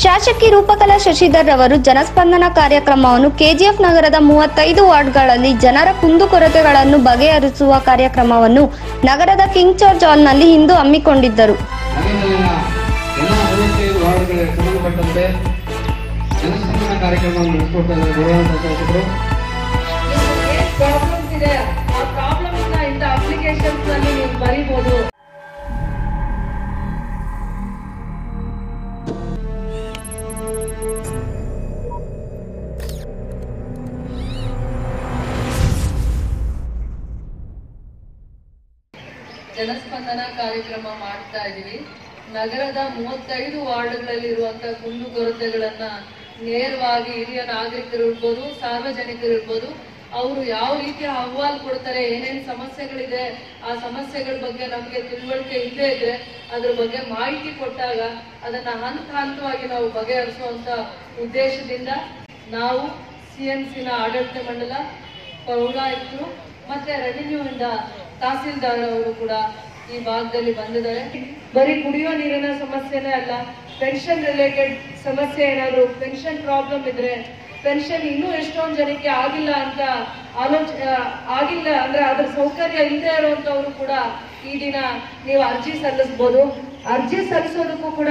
ಶಾಸಕಿ ರೂಪಕಲಾ ಶಶಿಧರ್ ರವರು ಜನಸ್ಪಂದನ ಕಾರ್ಯಕ್ರಮವನ್ನು ಕೆಜಿಎಫ್ ನಗರದ ಮೂವತ್ತೈದು ವಾರ್ಡ್ಗಳಲ್ಲಿ ಜನರ ಕುಂದುಕೊರತೆಗಳನ್ನು ಬಗೆಹರಿಸುವ ಕಾರ್ಯಕ್ರಮವನ್ನು ನಗರದ ಕಿಂಗ್ ಜಾರ್ಜ್ ಹಾಲ್ನಲ್ಲಿ ಇಂದು ಹಮ್ಮಿಕೊಂಡಿದ್ದರು ನಗರದಲ್ಲಿನ ಎಲ್ಲ ಅರವತ್ತೈದು ವಾರ್ಡ್ಗಳಿಗೆ ಸಂಬಂಧಪಟ್ಟಂತೆ ಜನಸ್ಪಂದನ ಕಾರ್ಯಕ್ರಮವನ್ನು ನಡೆಸಿಕೊಡ್ತಾ ಇದ್ದಾರೆ ಗೌರವಾನ್ವಿತ ಶಾಸಕರು ಏನ್ ಪ್ರಾಬ್ಲಮ್ಸ್ ಇದೆ ಆ ಪ್ರಾಬ್ಲಮ್ಸ್ ನ ಇಂದ ಅಪ್ಲಿಕೇಶನ್ಸ್ ನಲ್ಲಿ ನೀವು ಬರೀಬಹುದು ಜನಸ್ಪಂದನ ಕಾರ್ಯಕ್ರಮ ಮಾಡ್ತಾ ಇದೀವಿ ನಗರದ ಮೂವತ್ತೈದು ವಾರ್ಡ್ಗಳಲ್ಲಿ ಇರುವಂತಹ ಕುಂದುಕೊರತೆಗಳನ್ನ ನೇರವಾಗಿ ಹಿರಿಯ ನಾಗರಿಕರು ಇರ್ಬೋದು ಸಾರ್ವಜನಿಕರು ಇರ್ಬೋದು ಅವರು ಯಾವ ರೀತಿಯ ಅಹವಾಲ್ ಕೊಡ್ತಾರೆ ಏನೇನ್ ಸಮಸ್ಯೆಗಳಿದೆ ಆ ಸಮಸ್ಯೆಗಳ ಬಗ್ಗೆ ನಮ್ಗೆ ತಿಳುವಳಿಕೆ ಇಲ್ಲದೆ ಇದ್ರೆ ಅದ್ರ ಬಗ್ಗೆ ಮಾಹಿತಿ ಕೊಟ್ಟಾಗ ಅದನ್ನ ಹಂತ ಹಂತವಾಗಿ ನಾವು ಬಗೆಹರಿಸುವಂತ ಉದ್ದೇಶದಿಂದ ನಾವು ಸಿ ಎಂ ಸಿನ ಆಡಳಿತ ಮಂಡಲ ಪೌರಾಯುಕ್ತರು ಮತ್ತೆ ರೆವಿನ್ಯೂ ಇಂದ ತಹಸೀಲ್ದಾರ್ ಅವರು ಕೂಡ ಈ ಭಾಗದಲ್ಲಿ ಬಂದಿದ್ದಾರೆ ಬರೀ ಕುಡಿಯೋ ನೀರಿನ ಸಮಸ್ಯೆನೇ ಅಲ್ಲ ಪೆನ್ಷನ್ ರಿಲೇಟೆಡ್ ಸಮಸ್ಯೆ ಏನಾದ್ರು ಪೆನ್ಷನ್ ಪ್ರಾಬ್ಲಮ್ ಇದ್ರೆ ಪೆನ್ಷನ್ ಇನ್ನೂ ಎಷ್ಟೊಂದು ಜನಕ್ಕೆ ಆಗಿಲ್ಲ ಅಂತ ಆಲೋಚ ಆ, ಆಗಿಲ್ಲ ಅಂದ್ರೆ ಅದ್ರ ಸೌಕರ್ಯ ಇಲ್ಲದೆ ಇರುವಂತವ್ರು ಕೂಡ ಈ ದಿನ ನೀವು ಅರ್ಜಿ ಸಲ್ಲಿಸ್ಬೋದು ಅರ್ಜಿ ಸಲ್ಲಿಸೋದಕ್ಕೂ ಕೂಡ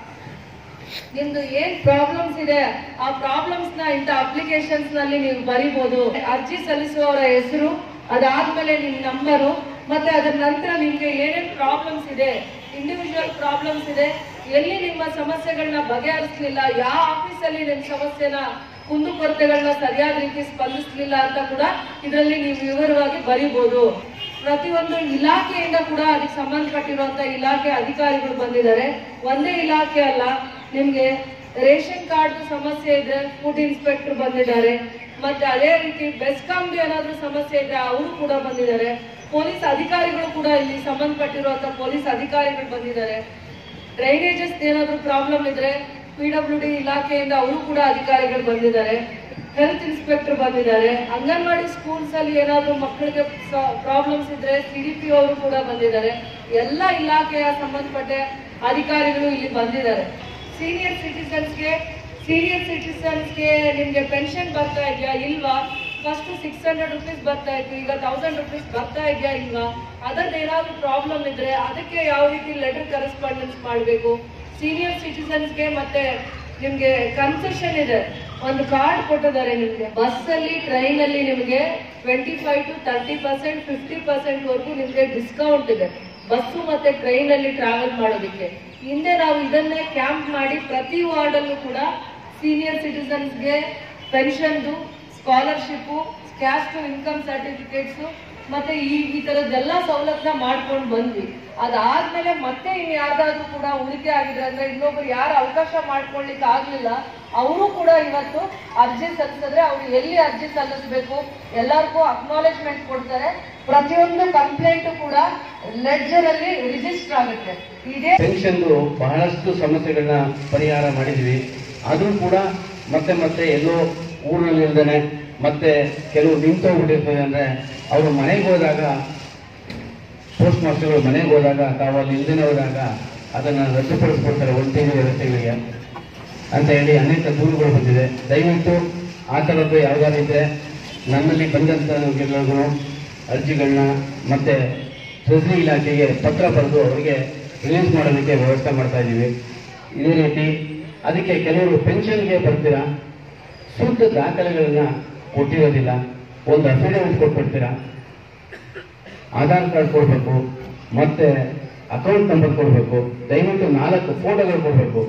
ನಿಮ್ದು ಏನ್ ಪ್ರಾಬ್ಲಮ್ಸ್ ಇದೆ ಆ ಪ್ರಾಬ್ಲಮ್ಸ್ ನ ಇಂತ ಅಪ್ಲಿಕೇಶನ್ಸ್ ನಲ್ಲಿ ನೀವು ಬರೀಬಹುದು ಅರ್ಜಿ ಸಲ್ಲಿಸುವವರ ಹೆಸರು ಅದಾದ್ಮೇಲೆ ನಿಮ್ ನಂಬರು ಮತ್ತೆ ಅದರ ನಂತರ ನಿಮ್ಗೆ ಏನೇನ್ ಪ್ರಾಬ್ಲಮ್ಸ್ ಇದೆ ಇಂಡಿವಿಜುವಲ್ ಪ್ರಾಬ್ಲಮ್ಸ್ ಇದೆ ಎಲ್ಲಿ ನಿಮ್ಮ ಸಮಸ್ಯೆಗಳನ್ನ ಬಗೆಹರಿಸಲಿಲ್ಲ ಯಾವ ಆಫೀಸಲ್ಲಿ ನಿಮ್ ಸಮಸ್ಯೆನ ಕುಂದುಕೊರತೆಗಳನ್ನ ಸರಿಯಾದ ರೀತಿ ಸ್ಪಂದಿಸಲಿಲ್ಲ ಅಂತ ಕೂಡ ಇದರಲ್ಲಿ ನೀವು ವಿವರವಾಗಿ ಬರೀಬಹುದು ಪ್ರತಿಯೊಂದು ಇಲಾಖೆಯಿಂದ ಕೂಡ ಅದಕ್ಕೆ ಸಂಬಂಧಪಟ್ಟಿರುವಂತ ಇಲಾಖೆ ಅಧಿಕಾರಿಗಳು ಬಂದಿದ್ದಾರೆ ಒಂದೇ ಇಲಾಖೆ ಅಲ್ಲ ನಿಮ್ಗೆ ರೇಷನ್ ಕಾರ್ಡ್ ಸಮಸ್ಯೆ ಇದ್ರೆ ಫುಡ್ ಇನ್ಸ್ಪೆಕ್ಟರ್ ಬಂದಿದ್ದಾರೆ ಮತ್ತೆ ಅದೇ ರೀತಿ ಬೆಸ್ಕಾಂಗೆ ಏನಾದ್ರೂ ಸಮಸ್ಯೆ ಇದ್ರೆ ಅವರು ಕೂಡ ಬಂದಿದ್ದಾರೆ ಪೊಲೀಸ್ ಅಧಿಕಾರಿಗಳು ಕೂಡ ಇಲ್ಲಿ ಸಂಬಂಧಪಟ್ಟಿರುವಂತ ಪೊಲೀಸ್ ಅಧಿಕಾರಿಗಳು ಬಂದಿದ್ದಾರೆ ಡ್ರೈನೇಜಸ್ ಏನಾದ್ರೂ ಪ್ರಾಬ್ಲಮ್ ಇದ್ರೆ ಪಿ ಡಬ್ಲ್ಯೂ ಡಿ ಇಲಾಖೆಯಿಂದ ಅವರು ಕೂಡ ಅಧಿಕಾರಿಗಳು ಬಂದಿದ್ದಾರೆ ಹೆಲ್ತ್ ಇನ್ಸ್ಪೆಕ್ಟರ್ ಬಂದಿದ್ದಾರೆ ಅಂಗನವಾಡಿ ಸ್ಕೂಲ್ಸ್ ಅಲ್ಲಿ ಏನಾದ್ರೂ ಮಕ್ಕಳಿಗೆ ಪ್ರಾಬ್ಲಮ್ಸ್ ಇದ್ರೆ ಸಿ ಡಿ ಪಿ ಅವರು ಕೂಡ ಬಂದಿದ್ದಾರೆ ಎಲ್ಲ ಇಲಾಖೆಯ ಸಂಬಂಧಪಟ್ಟ ಅಧಿಕಾರಿಗಳು ಇಲ್ಲಿ ಬಂದಿದ್ದಾರೆ ಸೀನಿಯರ್ ಸಿಟಿಸನ್ಸ್ಗೆ ಸೀನಿಯರ್ ಸಿಟಿಸನ್ಸ್ಗೆ ನಿಮ್ಗೆ ಪೆನ್ಷನ್ ಬರ್ತಾ ಇದೆಯಾ ಇಲ್ವಾ ಫಸ್ಟ್ ಸಿಕ್ಸ್ ಹಂಡ್ರೆಡ್ ರುಪೀಸ್ ಬರ್ತಾ ಇತ್ತು ಈಗ ತೌಸಂಡ್ ರುಪೀಸ್ ಬರ್ತಾ ಇದೆಯಾ ಇಲ್ವಾ ಅದರದ್ದು ಏನಾದ್ರು ಪ್ರಾಬ್ಲಮ್ ಇದ್ರೆ ಅದಕ್ಕೆ ಯಾವ ರೀತಿ ಲೆಟರ್ ಕರೆಸ್ಪಾಂಡೆನ್ಸ್ ಮಾಡಬೇಕು ಸೀನಿಯರ್ ಸಿಟಿಸನ್ಸ್ಗೆ ಮತ್ತೆ ನಿಮ್ಗೆ ಕನ್ಸೆಷನ್ ಇದೆ ಒಂದು ಕಾರ್ಡ್ ಕೊಟ್ಟಿದ್ದಾರೆ ನಿಮ್ಗೆ ಬಸ್ ಅಲ್ಲಿ ಟ್ರೈನ್ ಅಲ್ಲಿ ನಿಮ್ಗೆ twenty five to thirty percent fifty percent ವರೆಗೂ ನಿಮ್ಗೆ ಡಿಸ್ಕೌಂಟ್ ಇದೆ ಬಸ್ಸು ಮತ್ತೆ ಟ್ರೈನ್ ಅಲ್ಲಿ ಟ್ರಾವೆಲ್ ಮಾಡೋದಕ್ಕೆ ಹಿಂದೆ ನಾವು ಇದನ್ನೇ ಕ್ಯಾಂಪ್ ಮಾಡಿ ಪ್ರತಿ ವಾರ್ಡ್ ಅಲ್ಲೂ ಕೂಡ ಸೀನಿಯರ್ ಸಿಟಿಸನ್ಸ್ಗೆ ಪೆನ್ಷನ್ದು ಸ್ಕಾಲರ್ಶಿಪ್ ಕ್ಯಾಸ್ಟ್ ಇನ್ಕಮ್ ಸರ್ಟಿಫಿಕೇಟ್ಸ್ ಮತ್ತೆ ಈ ಈ ತರದ್ದೆಲ್ಲ ಸವಲತ್ತನ್ನ ಮಾಡ್ಕೊಂಡು ಬಂದ್ವಿ ಅದಾದ್ಮೇಲೆ ಮತ್ತೆ ಇನ್ ಯಾವ್ದಾದ್ರು ಕೂಡ ಉಳಿಕೆ ಆಗಿದೆ ಅಂದ್ರೆ ಇನ್ನೊಬ್ರು ಯಾರು ಅವಕಾಶ ಮಾಡ್ಕೊಳ್ಲಿಕ್ಕೆ ಆಗ್ಲಿಲ್ಲ ಅವರು ಕೂಡ ಇವತ್ತು ಅರ್ಜಿ ಸಲ್ಲಿಸಿದ್ರೆ ಅವ್ರು ಎಲ್ಲಿ ಅರ್ಜಿ ಸಲ್ಲಿಸಬೇಕು ಎಲ್ಲರಿಗೂ ಅಕ್ನಾಲೇಜ್ಮೆಂಟ್ ಕೊಡ್ತಾರೆ ಪ್ರತಿಯೊಂದು ಕಂಪ್ಲೇಂಟ್ ಕೂಡ ಲೆಡ್ಜರ್ ಅಲ್ಲಿ ರಿಜಿಸ್ಟರ್ ಆಗುತ್ತೆ ಇದೇ ಪೆನ್ಷನ್ ಬಹಳಷ್ಟು ಸಮಸ್ಯೆಗಳನ್ನ ಪರಿಹಾರ ಮಾಡಿದ್ವಿ ಆದ್ರೂ ಕೂಡ ಮತ್ತೆ ಮತ್ತೆ ಎಲ್ಲೋ ಊರಿನಲ್ಲಿ ಇಲ್ದೇನೆ ಮತ್ತೆ ಕೆಲವು ನಿಂತೋಗ್ಬಿಟ್ಟಿರ್ತದೆ ಅಂದ್ರೆ ಅವರು ಮನೆಗೆ ಹೋದಾಗ ಪೋಸ್ಟ್ ಮಾಸ್ಟರ್ಗಳು ಮನೆಗೆ ಹೋದಾಗ ತಾವು ಅಲ್ಲಿ ಇಲ್ದೇನೆ ಹೋದಾಗ ಅದನ್ನ ರದ್ದುಪಡಿಸ್ಕೊಡ್ತಾರೆ ಒಂದು ತಿಂಗಳು ಎರಡು ತಿಂಗಳಿಗೆ ಅಂತ ಹೇಳಿ ಅನೇಕ ದೂರುಗಳು ಬಂದಿದೆ ದಯವಿಟ್ಟು ಆ ಥರದ್ದು ಯಾವ್ದಾದ್ರು ಇದ್ರೆ ನನ್ನಲ್ಲಿ ಬಂದಂತ ಎಲ್ಲರಿಗೂ ಅರ್ಜಿಗಳನ್ನ ಮತ್ತೆ ಟ್ರೆಸರಿ ಇಲಾಖೆಗೆ ಪತ್ರ ಬರೆದು ಅವರಿಗೆ ರಿಲೀಸ್ ಮಾಡೋದಕ್ಕೆ ವ್ಯವಸ್ಥೆ ಮಾಡ್ತಾ ಇದ್ದೀವಿ ಇದೇ ರೀತಿ ಅದಕ್ಕೆ ಕೆಲವರು ಪೆನ್ಷನ್ಗೆ ಬರ್ತೀರಾ ಸೂಕ್ತ ದಾಖಲೆಗಳನ್ನ ಕೊಟ್ಟಿರೋದಿಲ್ಲ ಒಂದು ಅಫಿಡವಿಟ್ ಕೊಟ್ಬಿಡ್ತೀರಾ ಆಧಾರ್ ಕಾರ್ಡ್ ಕೊಡಬೇಕು ಮತ್ತೆ ಅಕೌಂಟ್ ನಂಬರ್ ಕೊಡಬೇಕು ದಯವಿಟ್ಟು ನಾಲ್ಕು ಫೋಟೋಗಳು ಕೊಡಬೇಕು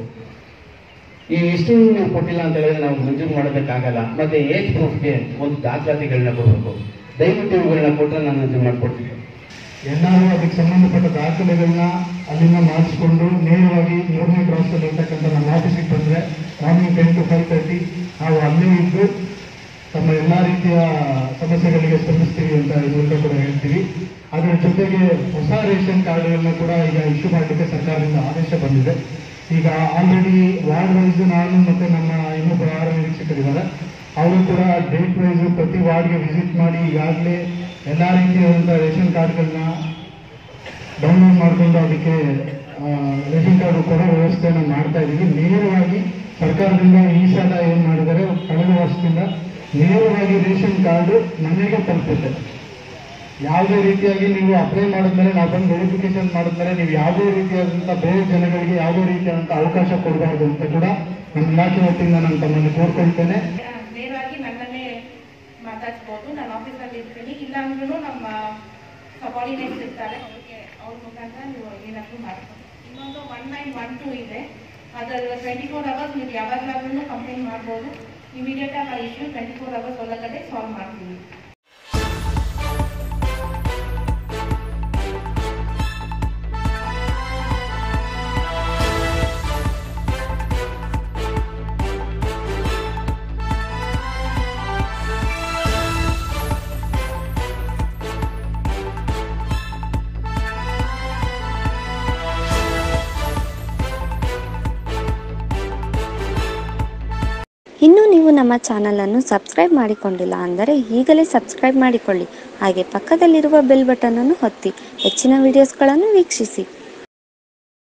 ಈ ಇಷ್ಟು ನೀವು ಕೊಟ್ಟಿಲ್ಲ ಅಂತ ಹೇಳಿದ್ರೆ ನಾವು ಮಂಜೂರು ಮಾಡೋದಕ್ಕಾಗಲ್ಲ ಮತ್ತೆ ಏಜ್ ಪ್ರೂಫ್ಗೆ ಒಂದು ದಾಖಲಾತಿಗಳನ್ನ ಕೊಡಬೇಕು ದಯವಿಟ್ಟು ಇವುಗಳನ್ನ ಕೊಟ್ಟರೆ ನಾನು ಮಂಜೂರು ಮಾಡ್ಕೊಡ್ತೀನಿ ಎಲ್ಲರೂ ಅದಕ್ಕೆ ಸಂಬಂಧಪಟ್ಟ ದಾಖಲೆಗಳನ್ನ ಅಲ್ಲಿಂದ ಮಾಡಿಸ್ಕೊಂಡು ನೇರವಾಗಿ ಮೂರನೇ ಕ್ರಾಸ್ ಅಲ್ಲಿ ಇರ್ತಕ್ಕಂಥ ನಮ್ಮ ಆಫೀಸಿಗೆ ಬಂದ್ರೆ morning ten to five thirty ನಾವು ಅಲ್ಲೇ ಇದ್ದು ತಮ್ಮ ಎಲ್ಲಾ ರೀತಿಯ ಸಮಸ್ಯೆಗಳಿಗೆ ಸ್ಪಂದಿಸ್ತೀವಿ ಅಂತ ಈ ಮೂಲಕ ಕೂಡ ಹೇಳ್ತೀವಿ ಅದರ ಜೊತೆಗೆ ಹೊಸ ರೇಷನ್ ಕಾರ್ಡ್ಗಳನ್ನ ಕೂಡ ಈಗ ಇಶ್ಯೂ ಮಾಡಲಿಕ್ಕೆ ಸರ್ಕಾರದಿಂದ ಆದೇಶ ಬಂದಿದೆ ಈಗ ಆಲ್ರೆಡಿ ವಾರ್ಡ್ ವೈಸ್ ನಾನು ಮತ್ತೆ ನಮ್ಮ ಇನ್ನೊಬ್ಬರು ಆಹಾರ ನಿರೀಕ್ಷಕರಿದ್ದಾರೆ ಅವರು ಕೂಡ ಡೇಟ್ ವೈಸ್ ಪ್ರತಿ ವಾರ್ಡ್ಗೆ ವಿಸಿಟ್ ಮಾಡಿ ಈಗಾಗಲೇ ಎಲ್ಲ ರೀತಿಯಾದಂಥ ರೇಷನ್ ಕಾರ್ಡ್ಗಳನ್ನ ಡೌನ್ಲೋಡ್ ಮಾಡಿಕೊಂಡು ಅದಕ್ಕೆ ಆ, ರೇಷನ್ ಕಾರ್ಡ್ ಕೊಡೋ ವ್ಯವಸ್ಥೆಯನ್ನು ಮಾಡ್ತಾ ಇದ್ದೀವಿ ನೇರವಾಗಿ ಸರ್ಕಾರದಿಂದ ಈ ಸಲ ಏನ್ ಮಾಡಿದ್ದಾರೆ ಕಳೆದ ವರ್ಷದಿಂದ ನೇರವಾಗಿ ರೇಷನ್ ಕಾರ್ಡ್ ಮನೆಗೆ ತಲುಪುತ್ತೆ ಯಾವುದೇ ರೀತಿಯಾಗಿ ನೀವು ಅಪ್ಲೈ ಮಾಡಿದ್ಮೇಲೆ ನಾವು ಬಂದು ವೆರಿಫಿಕೇಶನ್ ಮಾಡಿದ್ಮೇಲೆ ನೀವು ಯಾವುದೇ ರೀತಿಯಾದಂಥ ಬೇರೆ ಜನಗಳಿಗೆ ಯಾವುದೇ ರೀತಿಯಾದಂಥ ಅವಕಾಶ ಕೊಡಬಾರ್ದು ಅಂತ ಕೂಡ ನಮ್ಮ ಇಲಾಖೆ ವತಿಯಿಂದ ನಾನು ತಮ್ಮಲ್ಲಿ ಕೋರ್ಕೊಳ್ತೇನೆ ನೇರವಾಗಿ ನನ್ನನ್ನೇ ಮಾತಾಡ್ಸ್ಬೋದು ನಾನು ಆಫೀಸಲ್ಲಿ ಇರ್ತೀನಿ ಇಲ್ಲ ಅಂದ್ರೂ ನಮ್ಮ ಸಬಾರ್ಡಿನೇಟ್ಸ್ ಇರ್ತಾರೆ ಅವ್ರಿಗೆ ಅವ್ರ ಮುಖಾಂತರ ನೀವು ಏನಾದರೂ ಮಾಡ್ಬೋದು ಇನ್ನೊಂದು ಒನ್ ನೈನ್ ಒನ್ ಟೂ ಇದೆ ಅದರ ಟ್ವೆಂಟಿ ಫೋರ್ ಅವರ್ಸ್ ನೀವು ಯಾವಾಗಲಾದ್ರೂ ಕಂಪ್ಲೇಂಟ್ ಮಾಡ್ಬೋದು ಇಮಿಡಿಯೇಟ್ ಆಗಿ ಆ ಇಶ್ಯೂ ಟ್ವೆಂಟಿ ಫೋರ್ ಅವರ್ಸ್ ಒಳಗಡೆ ಸಾಲ್ವ್ ಮಾಡ್ತೀವಿ ಇನ್ನೂ ನೀವು ನಮ್ಮ ಚಾನಲನ್ನು ಸಬ್ಸ್ಕ್ರೈಬ್ ಮಾಡಿಕೊಂಡಿಲ್ಲ ಅಂದರೆ ಈಗಲೇ ಸಬ್ಸ್ಕ್ರೈಬ್ ಮಾಡಿಕೊಳ್ಳಿ ಹಾಗೆ ಪಕ್ಕದಲ್ಲಿರುವ ಬೆಲ್ ಬಟನನ್ನು ಒತ್ತಿ ಹೆಚ್ಚಿನ ವಿಡಿಯೋಸ್ಗಳನ್ನು ವೀಕ್ಷಿಸಿ